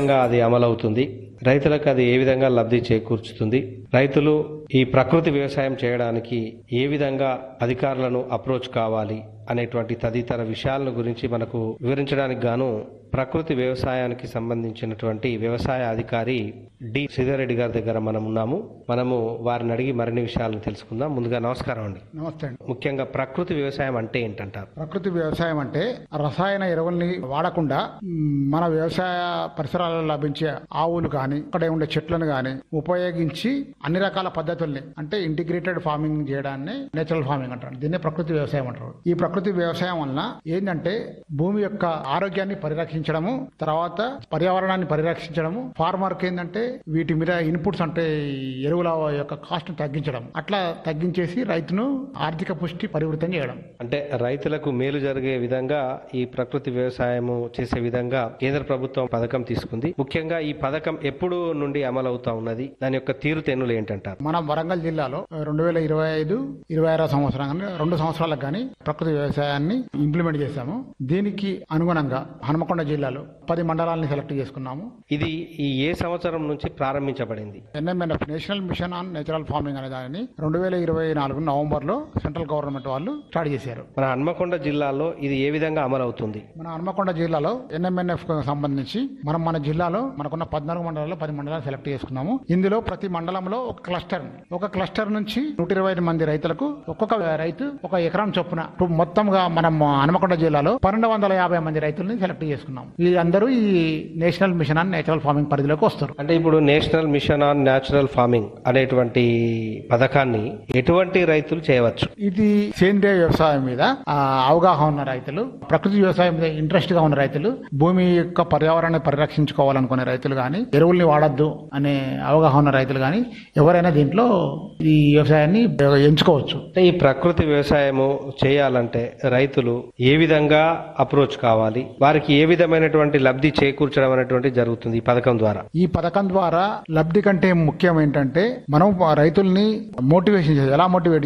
విధంగా అది అమలవుతుంది రైతులకు అది ఏ విధంగా లబ్ధి చేకూర్చుతుంది రైతులు ఈ ప్రకృతి వ్యవసాయం చేయడానికి ఏ విధంగా అధికారులను అప్రోచ్ కావాలి అనేటువంటి తదితర విషయాలను గురించి మనకు వివరించడానికి గాను ప్రకృతి వ్యవసాయానికి సంబంధించినటువంటి వ్యవసాయ అధికారి డి శ్రీధర్ గారి దగ్గర మనం ఉన్నాము మనము వారిని అడిగి మరిన్ని విషయాలను తెలుసుకుందాం ముందుగా నమస్కారం అండి నమస్తే అండి ముఖ్యంగా ప్రకృతి వ్యవసాయం అంటే ఏంటంటారు ప్రకృతి వ్యవసాయం అంటే రసాయన ఎరువుల్ని వాడకుండా మ్, మన వ్యవసాయ పరిసరాలలో లభించే ఆవులు కానీ అక్కడ ఉండే చెట్లను కానీ ఉపయోగించి అన్ని రకాల పద్ధతుల్ని అంటే ఇంటిగ్రేటెడ్ ఫార్మింగ్ చేయడాన్ని నేచురల్ ఫార్మింగ్ అంటారు దీన్నే ప్రకృతి వ్యవసాయం అంటారు ఈ ప్రకృతి వ్యవసాయం వలన ఏంటంటే భూమి యొక్క ఆరోగ్యాన్ని పరిరక్షించడము తర్వాత పర్యావరణాన్ని పరిరక్షించడము ఫార్మర్కి ఏంటంటే వీటి మీద ఇన్పుట్స్ అంటే ఈ ఎరువుల యొక్క కాస్ట్ తగ్గించడం అట్లా తగ్గించేసి రైతును ఆర్థిక పుష్టి పరివృతం చేయడం అంటే రైతులకు మేలు జరిగే విధంగా ఈ ప్రకృతి వ్యవసాయము చేసే విధంగా కేంద్ర ప్రభుత్వం పథకం తీసుకుంది ముఖ్యంగా ఈ పథకం ఎప్పుడు నుండి అమలవుతా ఉన్నది దాని యొక్క తీరుతెన్నులు ఏంటంటారు మనం వరంగల్ జిల్లాలో రెండు వేల ఇరవై ఐదు ఇరవై ఆరో సంవత్సరం కానీ రెండు సంవత్సరాలకు కానీ ప్రకృతి వ్యవసాయాన్ని ఇంప్లిమెంట్ చేశాము దీనికి అనుగుణంగా హనుమకొండ జిల్లాలో పది మండలాన్ని సెలెక్ట్ చేసుకున్నాము ఇది ఈ ఏ సంవత్సరం నుంచి ప్రారంభించబడింది NMNF national mission on natural farming అనే దానిని రెండు వేల ఇరవై నాలుగు నవంబర్ లో సెంట్రల్ గవర్నమెంట్ వాళ్ళు స్టార్ట్ చేశారు మన హన్మకొండ జిల్లాలో ఇది ఏ విధంగా అమలవుతుంది మన హనుమకొండ జిల్లాలో ఎన్ఎంఎన్ఎఫ్ సంబంధించి మనం మన జిల్లాలో మనకున్న పద్నాలుగు మండలాల్లో పది మండలాలు సెలెక్ట్ చేసుకున్నాము ఇందులో ప్రతి మండలంలో ఒక క్లస్టర్ ఒక క్లస్టర్ నుంచి నూట ఇరవై ఐదు మంది రైతులకు ఒక్కొక్క రైతు ఒక ఎకరం చొప్పున ఇప్పుడు మొత్తంగా మనం హనుమకొండ జిల్లాలో పన్నెండు వందల యాభై మంది రైతుల్ని సెలెక్ట్ చేసుకున్నాం వీళ్ళందరూ ఈ national mission on natural farming పరిధిలోకి వస్తారు అంటే ఇప్పుడు national mission on natural farming అనేటువంటి పథకాన్ని ఎటువంటి రైతులు చేయవచ్చు ఇది సేంద్రియ వ్యవసాయం మీద ఆ, అవగాహన ఉన్న రైతులు ప్రకృతి వ్యవసాయం మీద ఇంట్రెస్ట్ గా ఉన్న రైతులు భూమి యొక్క పర్యావరణాన్ని పరిరక్షించుకోవాలనుకునే రైతులు గాని ఎరువుల్ని వాడద్దు అనే అవగాహన ఉన్న రైతులు గాని ఎవరైనా దీంట్లో ఈ వ్యవసాయాన్ని ఎంచుకోవచ్చు అంటే ఈ ప్రకృతి వ్యవసాయము చేయాలంటే రైతులు ఏ విధంగా అప్రోచ్ కావాలి వారికి ఏ విధమైనటువంటి లబ్ధి చేకూర్చడం అనేటువంటి జరుగుతుంది ఈ పథకం ద్వారా ఈ పథకం ద్వారా లబ్ధి కంటే ముఖ్యం ఏంటంటే మనం రైతుల్ని మోటివేషన్ చేయాలి ఎలా మోటివేట్